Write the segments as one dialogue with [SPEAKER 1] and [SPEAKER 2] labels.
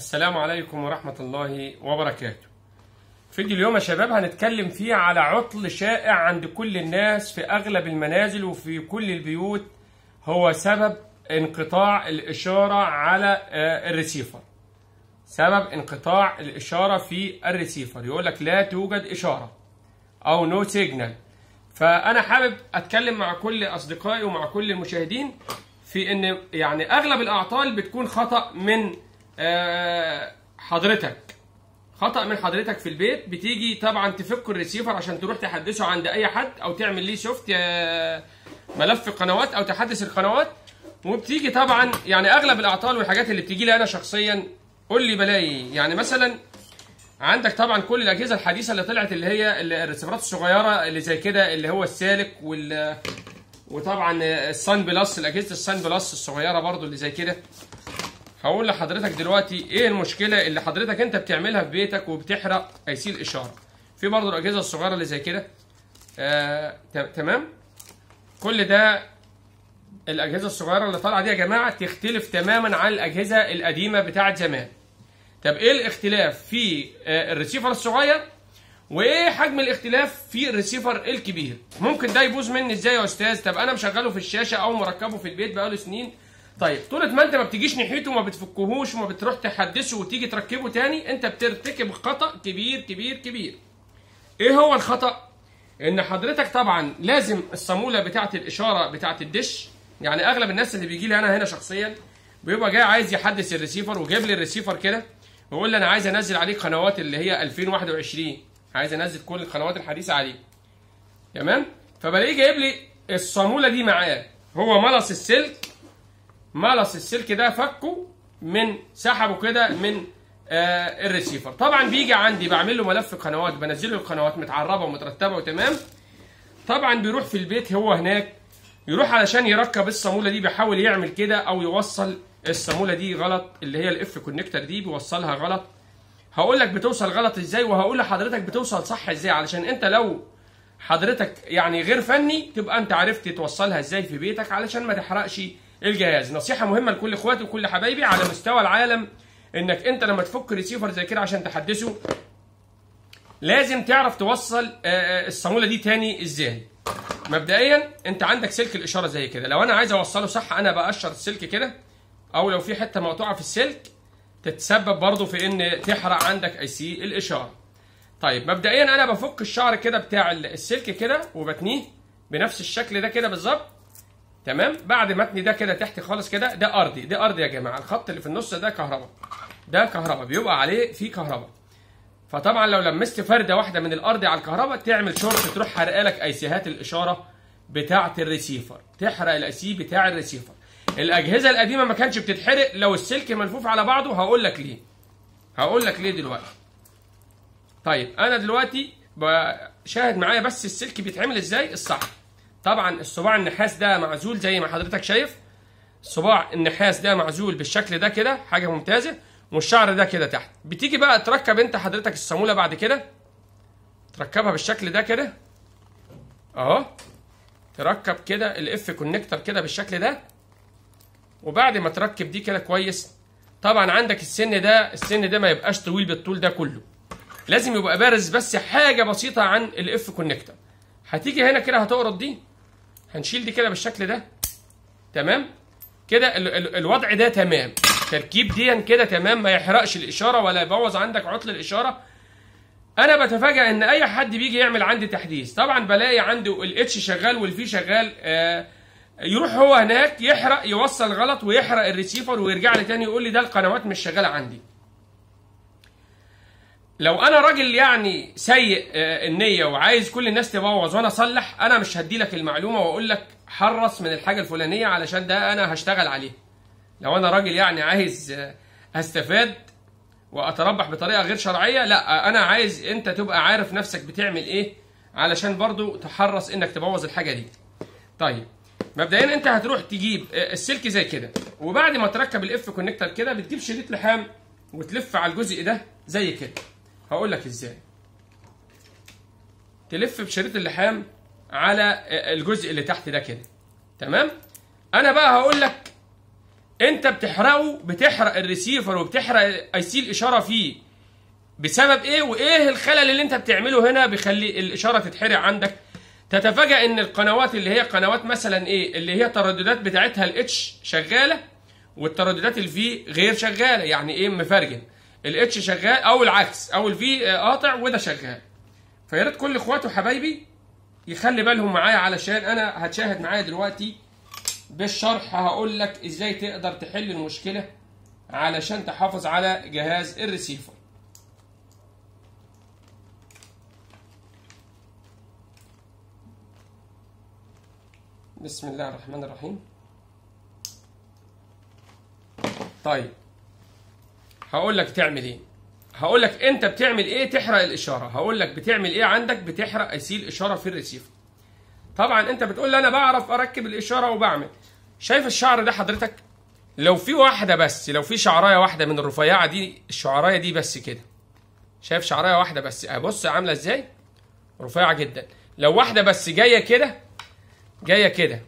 [SPEAKER 1] السلام عليكم ورحمة الله وبركاته. فيديو اليوم يا شباب هنتكلم فيه على عطل شائع عند كل الناس في أغلب المنازل وفي كل البيوت هو سبب انقطاع الإشارة على آه، الريسيفر. سبب انقطاع الإشارة في الريسيفر يقول لك لا توجد إشارة أو نو سيجنال. فأنا حابب أتكلم مع كل أصدقائي ومع كل المشاهدين في إن يعني أغلب الأعطال بتكون خطأ من آه، حضرتك خطأ من حضرتك في البيت بتيجي طبعا تفك الريسيفر عشان تروح تحدثه عند اي حد او تعمل ليه شفت يا ملف قنوات او تحدث القنوات وبتيجي طبعا يعني اغلب الاعطال والحاجات اللي بتيجي لي انا شخصيا قول لي بلاقي يعني مثلا عندك طبعا كل الاجهزه الحديثه اللي طلعت اللي هي الريسيفرات الصغيره اللي زي كده اللي هو السالك وال وطبعا السان بلس الاجهزه السان بلس الصغيره برضو اللي زي كده هقول لحضرتك دلوقتي ايه المشكله اللي حضرتك انت بتعملها في بيتك وبتحرق ايسي الاشاره في برضه الاجهزه الصغيره اللي زي كده آه ت- تمام كل ده الاجهزه الصغيره اللي طالعه دي يا جماعه تختلف تماما عن الاجهزه القديمه بتاعه زمان طب ايه الاختلاف في آه الريسيفر الصغير وايه حجم الاختلاف في الريسيفر الكبير ممكن ده يبوظ مني ازاي يا استاذ طب انا مشغله في الشاشه او مركبه في البيت بقاله سنين طيب طول ما انت ما بتجيش ناحيته وما بتفكهوش وما بتروح تحدثه وتيجي تركبه تاني انت بترتكب خطا كبير كبير كبير ايه هو الخطا ان حضرتك طبعا لازم الصاموله بتاعه الاشاره بتاعه الدش يعني اغلب الناس اللي بيجي لي انا هنا شخصيا بيبقى جاي عايز يحدث الريسيفر وجايب لي الريسيفر كده ويقول لي انا عايز انزل عليه قنوات اللي هي 2021 عايز انزل كل القنوات الحديثه عليه تمام فبلاقيه جايب لي الصاموله دي معاه هو ملص السلك ملص السلك ده فكه من سحبه كده من آه الريسيفر طبعا بيجي عندي بعمل له ملف قنوات بنزل له القنوات متعربه ومترتبه وتمام طبعا بيروح في البيت هو هناك يروح علشان يركب الصاموله دي بيحاول يعمل كده او يوصل الصاموله دي غلط اللي هي الاف كونكتور دي بيوصلها غلط هقول لك بتوصل غلط ازاي وهقول لحضرتك بتوصل صح ازاي علشان انت لو حضرتك يعني غير فني تبقى انت عرفت توصلها ازاي في بيتك علشان ما تحرقش الجهاز نصيحه مهمه لكل اخواتي وكل حبايبي على مستوى العالم انك انت لما تفك ريسيفر زي كده عشان تحدثه لازم تعرف توصل آه، آه، الصاموله دي تاني ازاي مبدئيا انت عندك سلك الاشاره زي كده لو انا عايز اوصله صح انا بقشر السلك كده او لو في حته مقطوعه في السلك تتسبب برضه في ان تحرق عندك اي سي الاشاره طيب مبدئيا انا بفك الشعر كده بتاع السلك كده وبتنيه بنفس الشكل ده كده بالظبط تمام بعد ما اتني ده كده تحت خالص كده ده ارضي ده ارضي يا جماعه الخط اللي في النص ده كهرباء ده كهرباء بيبقى عليه فيه كهرباء فطبعا لو لمست فرده واحده من الارض على الكهرباء تعمل شورت تروح حرقه لك ايسيهات الاشاره بتاعه الريسيفر تحرق الاي سي بتاع الريسيفر الاجهزه القديمه ما كانش بتتحرق لو السلك ملفوف على بعضه هقول لك ليه هقول لك ليه دلوقتي طيب انا دلوقتي بشاهد معايا بس السلك بيتعمل ازاي الصح طبعا الصباع النحاس ده معزول زي ما حضرتك شايف صباع النحاس ده معزول بالشكل ده كده حاجه ممتازه والشعر ده كده تحت بتيجي بقى تركب انت حضرتك الصاموله بعد كده تركبها بالشكل ده كده اهو تركب كده الاف كونكتور كده بالشكل ده وبعد ما تركب دي كده كويس طبعا عندك السن ده السن ده ما يبقاش طويل بالطول ده كله لازم يبقى بارز بس حاجه بسيطه عن الاف كونكتور هتيجي هنا كده هتقرض دي هنشيل دي كده بالشكل ده تمام كده ال ال الوضع ده تمام تركيب دي كده تمام ما يحرقش الاشاره ولا يبوظ عندك عطل الاشاره انا بتفاجئ ان اي حد بيجي يعمل عندي تحديث طبعا بلاقي عنده الاتش شغال والفي شغال آه يروح هو هناك يحرق يوصل غلط ويحرق الريسيفر ويرجع لي تاني يقول لي ده القنوات مش شغاله عندي لو انا راجل يعني سيء آه، النيه وعايز كل الناس تبوظ وانا اصلح انا مش هدي لك المعلومه واقول لك حرص من الحاجه الفلانيه علشان ده انا هشتغل عليه لو انا راجل يعني عايز آه، استفاد واتربح بطريقه غير شرعيه لا انا عايز انت تبقى عارف نفسك بتعمل ايه علشان برضو تحرص انك تبوظ الحاجه دي طيب مبدئيا انت هتروح تجيب آه، السلك زي كده وبعد ما تركب الاف كونكتور كده بتجيب شريط لحام وتلف على الجزء ده زي كده هقول لك ازاي تلف بشريط اللحام على الجزء اللي تحت ده كده تمام انا بقى هقول لك انت بتحرقه بتحرق الريسيفر وبتحرق اي سي الاشاره فيه بسبب ايه وايه الخلل اللي انت بتعمله هنا بيخلي الاشاره تتحرق عندك تتفاجأ ان القنوات اللي هي قنوات مثلا ايه اللي هي الترددات بتاعتها الاتش شغاله والترددات الفي غير شغاله يعني ايه مفرجن الاتش شغال او العكس او الفي قاطع وده شغال فيا ريت كل اخواته حبايبي يخلي بالهم معايا علشان انا هتشاهد معايا دلوقتي بالشرح هقول لك ازاي تقدر تحل المشكله علشان تحافظ على جهاز الريسيفر بسم الله الرحمن الرحيم طيب هقول لك تعمل ايه هقول لك انت بتعمل ايه تحرق الاشاره هقول لك بتعمل ايه عندك بتحرق اي الاشاره في الريسيفر طبعا انت بتقول لي انا بعرف اركب الاشاره وبعمل شايف الشعر ده حضرتك لو في واحده بس لو في شعرايه واحده من الرفيعه دي الشعرايه دي بس كده شايف شعرايه واحده بس بص عامله ازاي رفيعه جدا لو واحده بس جايه كده جايه كده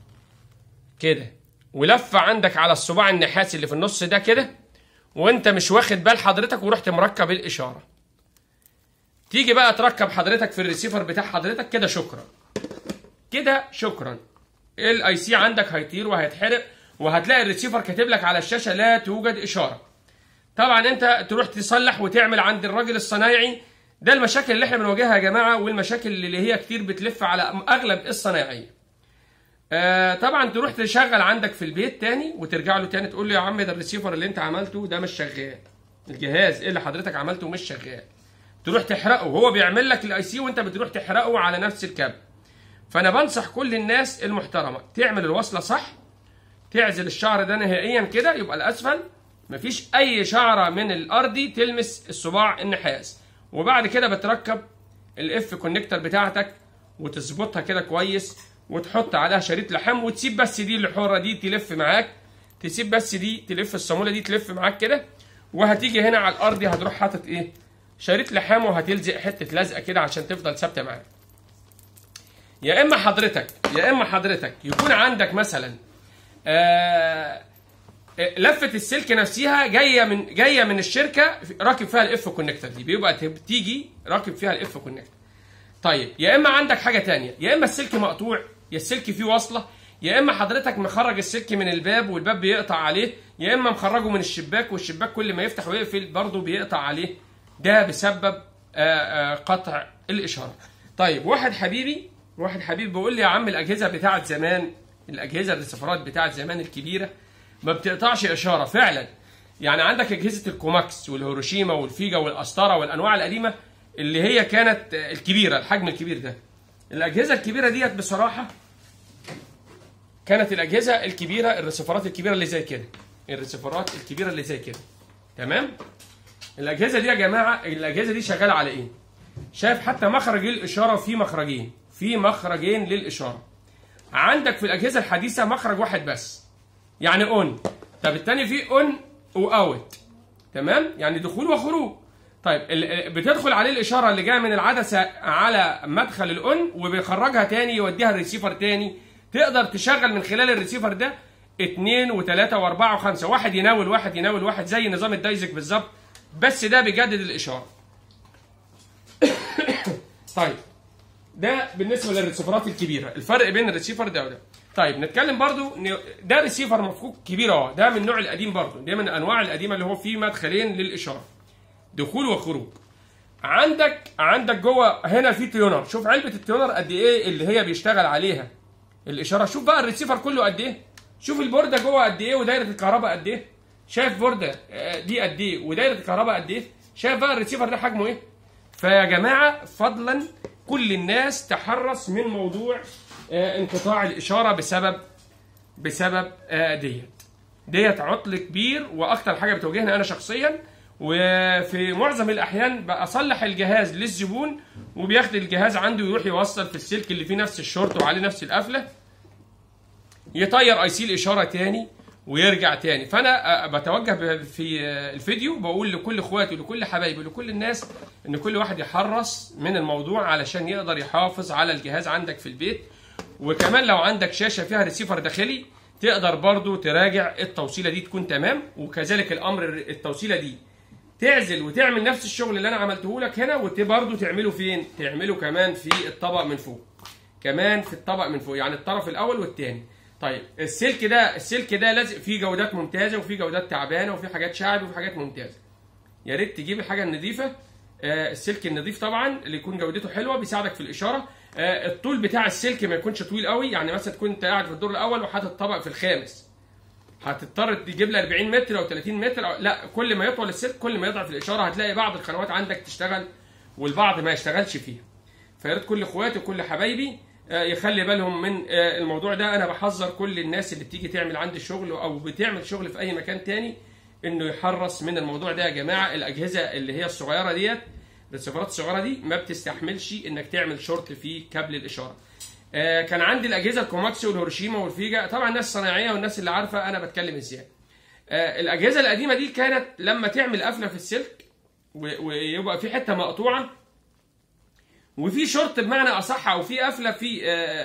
[SPEAKER 1] كده ولفه عندك على الصباع النحاسي اللي في النص ده كده وانت مش واخد بال حضرتك ورحت مركب الاشاره تيجي بقى تركب حضرتك في الريسيفر بتاع حضرتك كده شكرا كده شكرا الاي سي عندك هيطير وهيتحرق وهتلاقي الريسيفر كاتب لك على الشاشه لا توجد اشاره طبعا انت تروح تصلح وتعمل عند الراجل الصنايعي ده المشاكل اللي احنا بنواجهها يا جماعه والمشاكل اللي هي كتير بتلف على اغلب الصنايعيه آه طبعا تروح تشغل عندك في البيت تاني وترجع له تاني تقول له يا عم ده الريسيفر اللي انت عملته ده مش شغال الجهاز اللي حضرتك عملته مش شغال تروح تحرقه هو بيعمل لك الاي سي وانت بتروح تحرقه على نفس الكابل فانا بنصح كل الناس المحترمه تعمل الوصله صح تعزل الشعر ده نهائيا كده يبقى الاسفل مفيش اي شعره من الارضي تلمس الصباع النحاس وبعد كده بتركب الاف كونكتور بتاعتك وتظبطها كده كويس وتحط عليها شريط لحام وتسيب بس دي الحوره دي تلف معاك تسيب بس دي تلف الصاموله دي تلف معاك كده وهتيجي هنا على الارض هتروح حاطط ايه شريط لحام وهتلزق حته لزقه كده عشان تفضل ثابته معاك يا اما حضرتك يا اما حضرتك يكون عندك مثلا آه لفه السلك نفسها جايه من جايه من الشركه راكب فيها الاف كونكتور دي بيبقى بتيجي راكب فيها الاف كونكتور طيب يا اما عندك حاجه تانية يا اما السلك مقطوع يا السلك فيه وصله يا اما حضرتك مخرج السلك من الباب والباب بيقطع عليه يا اما مخرجه من الشباك والشباك كل ما يفتح ويقفل برضه بيقطع عليه ده بسبب آآ آآ قطع الاشاره طيب واحد حبيبي واحد حبيبي بيقول لي يا عم الاجهزه بتاعت زمان الاجهزه الريسيفرات بتاعت زمان الكبيره ما بتقطعش اشاره فعلا يعني عندك اجهزه الكوماكس والهيروشيما والفيجا والاسطره والانواع القديمه اللي هي كانت الكبيره الحجم الكبير ده الاجهزه الكبيره ديت بصراحه كانت الاجهزه الكبيره الريسيفرات الكبيره اللي زي كده الريسيفرات الكبيره اللي زي كده تمام الاجهزه دي يا جماعه الاجهزه دي شغاله على ايه شايف حتى مخرج الاشاره في مخرجين في مخرجين للاشاره عندك في الاجهزه الحديثه مخرج واحد بس يعني اون طب الثاني فيه اون واوت تمام يعني دخول وخروج طيب بتدخل عليه الاشاره اللي جايه من العدسه على مدخل الاون وبيخرجها تاني يوديها الريسيفر تاني تقدر تشغل من خلال الريسيفر ده اثنين وثلاثة واربعة وخمسة واحد يناول واحد يناول واحد زي نظام الدايزك بالظبط بس ده بيجدد الاشاره طيب ده بالنسبه للريسيفرات الكبيره الفرق بين الريسيفر ده وده طيب نتكلم برضو ده ريسيفر مفكوك كبير اهو ده من النوع القديم برضو ده من الانواع القديمه اللي هو فيه مدخلين للاشاره دخول وخروج عندك عندك جوه هنا في تيونر شوف علبه التيونر قد ايه اللي هي بيشتغل عليها الاشاره شوف بقى الريسيفر كله قد ايه شوف البورده جوه قد ايه ودايره الكهرباء قد ايه شايف بورده دي قد ايه ودايره الكهرباء قد ايه شايف بقى الريسيفر ده حجمه ايه فيا جماعه فضلا كل الناس تحرص من موضوع انقطاع الاشاره بسبب بسبب ديت ديت عطل كبير واكتر حاجه بتواجهني انا شخصيا وفي معظم الاحيان بصلح الجهاز للزبون وبياخد الجهاز عنده ويروح يوصل في السلك اللي فيه نفس الشورت وعليه نفس القفله يطير اي سي الاشاره تاني ويرجع تاني فانا بتوجه في الفيديو بقول لكل اخواتي ولكل حبايبي ولكل الناس ان كل واحد يحرص من الموضوع علشان يقدر يحافظ على الجهاز عندك في البيت وكمان لو عندك شاشه فيها ريسيفر داخلي تقدر برضو تراجع التوصيله دي تكون تمام وكذلك الامر التوصيله دي تعزل وتعمل نفس الشغل اللي انا عملته لك هنا وبرضه تعمله فين تعمله كمان في الطبق من فوق كمان في الطبق من فوق يعني الطرف الاول والثاني طيب السلك ده السلك ده لازم فيه جودات ممتازه وفيه جودات تعبانه وفيه حاجات شعبي وفيه حاجات ممتازه يا ريت تجيب الحاجه النظيفه آه السلك النظيف طبعا اللي يكون جودته حلوه بيساعدك في الاشاره آه الطول بتاع السلك ما يكونش طويل قوي يعني مثلا تكون انت قاعد في الدور الاول وحاطط طبق في الخامس هتضطر تجيب لي 40 متر او 30 متر أو لا كل ما يطول السلك كل ما يضعف الاشاره هتلاقي بعض القنوات عندك تشتغل والبعض ما يشتغلش فيها فيا ريت كل اخواتي وكل حبايبي يخلي بالهم من الموضوع ده انا بحذر كل الناس اللي بتيجي تعمل عندي شغل او بتعمل شغل في اي مكان تاني انه يحرص من الموضوع ده يا جماعه الاجهزه اللي هي الصغيره ديت الريسيفرات الصغيره دي ما بتستحملش انك تعمل شورت في كابل الاشاره كان عندي الاجهزه الكوماكسي والهيروشيما والفيجا طبعا الناس الصناعيه والناس اللي عارفه انا بتكلم ازاي الاجهزه القديمه دي كانت لما تعمل قفله في السلك ويبقى في حته مقطوعه وفي شورت بمعنى اصح او في قفله في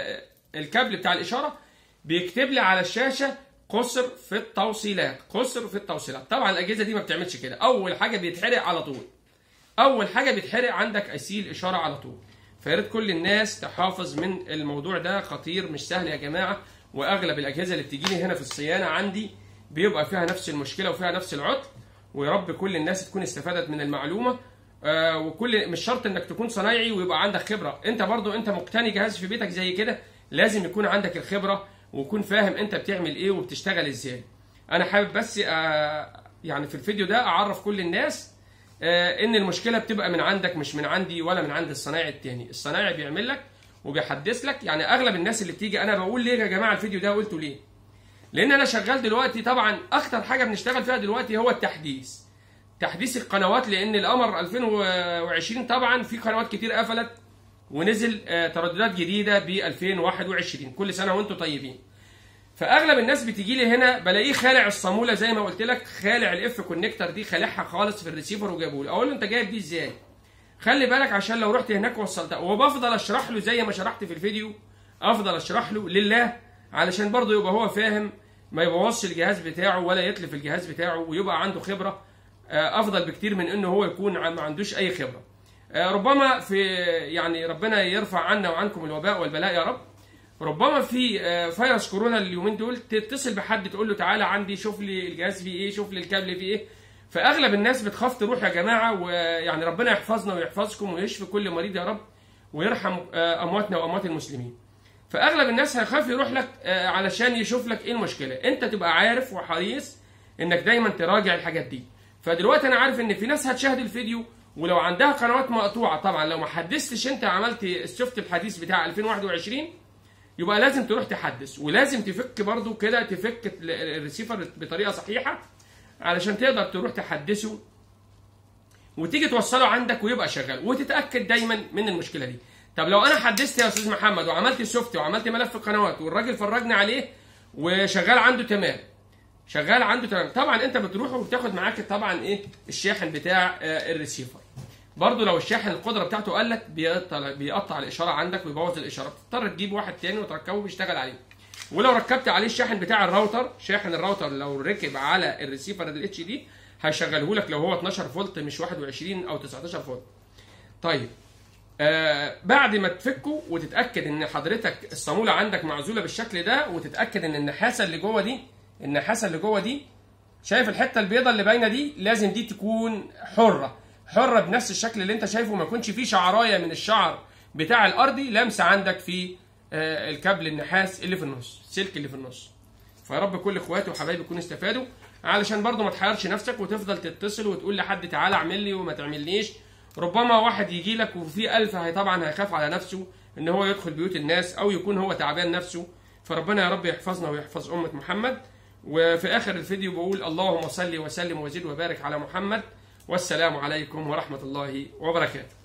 [SPEAKER 1] الكابل بتاع الاشاره بيكتب لي على الشاشه قصر في التوصيلات قصر في التوصيلات طبعا الاجهزه دي ما بتعملش كده اول حاجه بيتحرق على طول اول حاجه بيتحرق عندك اي الاشاره على طول فيا ريت كل الناس تحافظ من الموضوع ده خطير مش سهل يا جماعه واغلب الاجهزه اللي بتجي لي هنا في الصيانه عندي بيبقى فيها نفس المشكله وفيها نفس العطل ويا رب كل الناس تكون استفادت من المعلومه آه وكل مش شرط انك تكون صنايعي ويبقى عندك خبره انت برضو انت مقتني جهاز في بيتك زي كده لازم يكون عندك الخبره ويكون فاهم انت بتعمل ايه وبتشتغل ازاي انا حابب بس آه يعني في الفيديو ده اعرف كل الناس آه ان المشكله بتبقى من عندك مش من عندي ولا من عند الصنايعي التاني الصنايعي بيعمل لك وبيحدث لك يعني اغلب الناس اللي بتيجي انا بقول ليه يا جماعه الفيديو ده قلته ليه لان انا شغال دلوقتي طبعا اكتر حاجه بنشتغل فيها دلوقتي هو التحديث تحديث القنوات لان القمر 2020 طبعا في قنوات كتير قفلت ونزل ترددات جديده ب 2021 كل سنه وانتم طيبين فاغلب الناس بتيجي لي هنا بلاقيه خالع الصاموله زي ما قلت لك خالع الاف كونكتور دي خالعها خالص في الريسيفر وجابه لي اقول له انت جايب دي ازاي خلي بالك عشان لو رحت هناك وصلتها وبفضل اشرح له زي ما شرحت في الفيديو افضل اشرح له لله علشان برضه يبقى هو فاهم ما يبوظش الجهاز بتاعه ولا يتلف الجهاز بتاعه ويبقى عنده خبره افضل بكتير من انه هو يكون ما عندوش اي خبره ربما في يعني ربنا يرفع عنا وعنكم الوباء والبلاء يا رب ربما في فيروس كورونا اليومين دول تتصل بحد تقول له تعالى عندي شوف لي الجهاز فيه ايه شوف لي الكابل فيه ايه فاغلب الناس بتخاف تروح يا جماعه ويعني ربنا يحفظنا ويحفظكم ويشفي كل مريض يا رب ويرحم امواتنا واموات المسلمين فاغلب الناس هيخاف يروح لك علشان يشوف لك ايه المشكله انت تبقى عارف وحريص انك دايما تراجع الحاجات دي فدلوقتي انا عارف ان في ناس هتشاهد الفيديو ولو عندها قنوات مقطوعه طبعا لو ما حدثتش انت عملت شفت الحديث بتاع 2021 يبقى لازم تروح تحدث ولازم تفك برضو كده تفك الريسيفر بطريقه صحيحه علشان تقدر تروح تحدثه وتيجي توصله عندك ويبقى شغال وتتاكد دايما من المشكله دي طب لو انا حدثت يا استاذ محمد وعملت سوفت وعملت ملف قنوات والراجل فرجنا عليه وشغال عنده تمام شغال عنده تمام طبعا انت بتروح وبتاخد معاك طبعا ايه الشاحن بتاع آه الريسيفر برضه لو الشاحن القدره بتاعته قلت بيقطع بيقطع الاشاره عندك ويبوظ الاشاره بتضطر تجيب واحد تاني وتركبه بيشتغل عليه ولو ركبت عليه الشاحن بتاع الراوتر شاحن الراوتر لو ركب على الريسيفر الاتش دي هيشغله لك لو هو 12 فولت مش 21 او 19 فولت طيب آه بعد ما تفكه وتتاكد ان حضرتك الصاموله عندك معزوله بالشكل ده وتتاكد ان النحاسه اللي جوه دي النحاسه اللي جوه دي شايف الحته البيضاء اللي باينه دي لازم دي تكون حره حره بنفس الشكل اللي انت شايفه ما يكونش فيه شعرايه من الشعر بتاع الارضي لامسه عندك في آه الكابل النحاس اللي في النص السلك اللي في النص فيا رب كل اخواتي وحبايبي يكونوا استفادوا علشان برضو ما تحيرش نفسك وتفضل تتصل وتقول لحد تعالى اعمل لي وما تعملنيش ربما واحد يجي لك وفي ألف هي طبعا هيخاف على نفسه ان هو يدخل بيوت الناس او يكون هو تعبان نفسه فربنا يا رب يحفظنا ويحفظ امه محمد وفي اخر الفيديو بقول اللهم صل وسلم وزد وبارك على محمد والسلام عليكم ورحمه الله وبركاته